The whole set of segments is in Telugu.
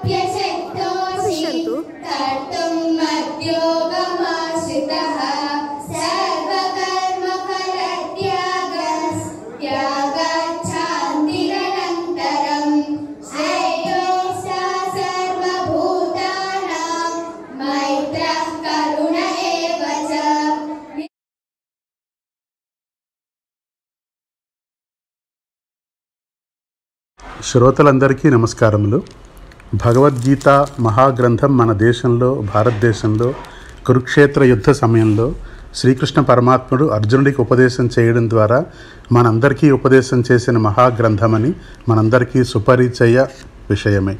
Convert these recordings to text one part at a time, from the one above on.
पश्यन्तु कर्तुं मद्योगमाश्रितः सर्वकर्मफलत्यागः त्यागाच्छान्तिरनन्तरम् श्रेयोऽसा सर्वभूतानां मैत्रः करुण एव च శ్రోతలందరికీ నమస్కారములు భగవద్గీత మహాగ్రంథం మన దేశంలో భారతదేశంలో కురుక్షేత్ర యుద్ధ సమయంలో శ్రీకృష్ణ పరమాత్ముడు అర్జునుడికి ఉపదేశం చేయడం ద్వారా మనందరికీ ఉపదేశం చేసిన మహాగ్రంథమని మనందరికీ సుపరిచయ విషయమే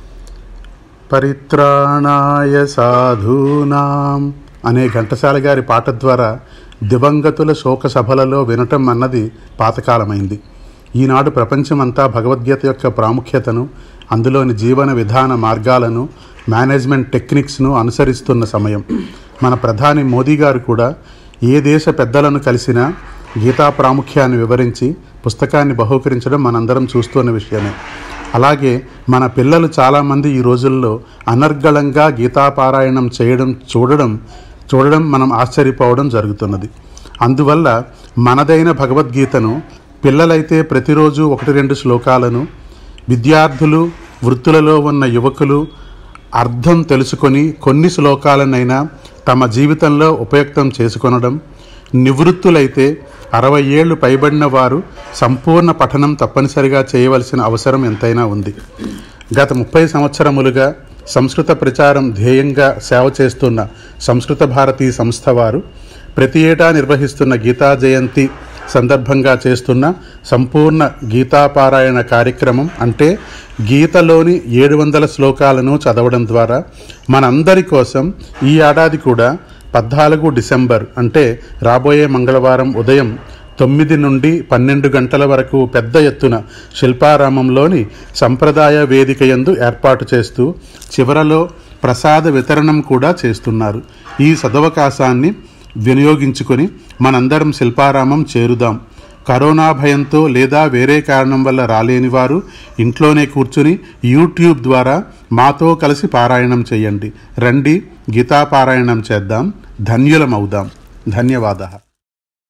పరిత్రాణాయ సాధూనాం అనే ఘంటసాల గారి పాట ద్వారా దివంగతుల శోక సభలలో వినటం అన్నది పాతకాలమైంది ఈనాడు ప్రపంచమంతా భగవద్గీత యొక్క ప్రాముఖ్యతను అందులోని జీవన విధాన మార్గాలను మేనేజ్మెంట్ టెక్నిక్స్ను అనుసరిస్తున్న సమయం మన ప్రధాని మోదీ గారు కూడా ఏ దేశ పెద్దలను కలిసినా గీతా ప్రాముఖ్యాన్ని వివరించి పుస్తకాన్ని బహూకరించడం మనందరం చూస్తున్న విషయమే అలాగే మన పిల్లలు చాలామంది ఈ రోజుల్లో అనర్గళంగా గీతాపారాయణం చేయడం చూడడం చూడడం మనం ఆశ్చర్యపోవడం జరుగుతున్నది అందువల్ల మనదైన భగవద్గీతను పిల్లలైతే ప్రతిరోజు ఒకటి రెండు శ్లోకాలను విద్యార్థులు వృత్తులలో ఉన్న యువకులు అర్థం తెలుసుకొని కొన్ని శ్లోకాలనైనా తమ జీవితంలో ఉపయుక్తం చేసుకొనడం నివృత్తులైతే అరవై ఏళ్ళు పైబడిన వారు సంపూర్ణ పఠనం తప్పనిసరిగా చేయవలసిన అవసరం ఎంతైనా ఉంది గత ముప్పై సంవత్సరములుగా సంస్కృత ప్రచారం ధ్యేయంగా సేవ చేస్తున్న సంస్కృత భారతీ సంస్థ వారు ప్రతి ఏటా నిర్వహిస్తున్న గీతా జయంతి సందర్భంగా చేస్తున్న సంపూర్ణ గీతాపారాయణ కార్యక్రమం అంటే గీతలోని ఏడు వందల శ్లోకాలను చదవడం ద్వారా మనందరి కోసం ఈ ఏడాది కూడా పద్నాలుగు డిసెంబర్ అంటే రాబోయే మంగళవారం ఉదయం తొమ్మిది నుండి పన్నెండు గంటల వరకు పెద్ద ఎత్తున శిల్పారామంలోని సంప్రదాయ వేదిక యందు ఏర్పాటు చేస్తూ చివరలో ప్రసాద వితరణం కూడా చేస్తున్నారు ఈ సదవకాశాన్ని వినియోగించుకొని మనందరం శిల్పారామం చేరుదాం కరోనా భయంతో లేదా వేరే కారణం వల్ల రాలేని వారు ఇంట్లోనే కూర్చుని యూట్యూబ్ ద్వారా మాతో కలిసి పారాయణం చేయండి రండి గీతాపారాయణం చేద్దాం ధన్యులమవుదాం ధన్యవాద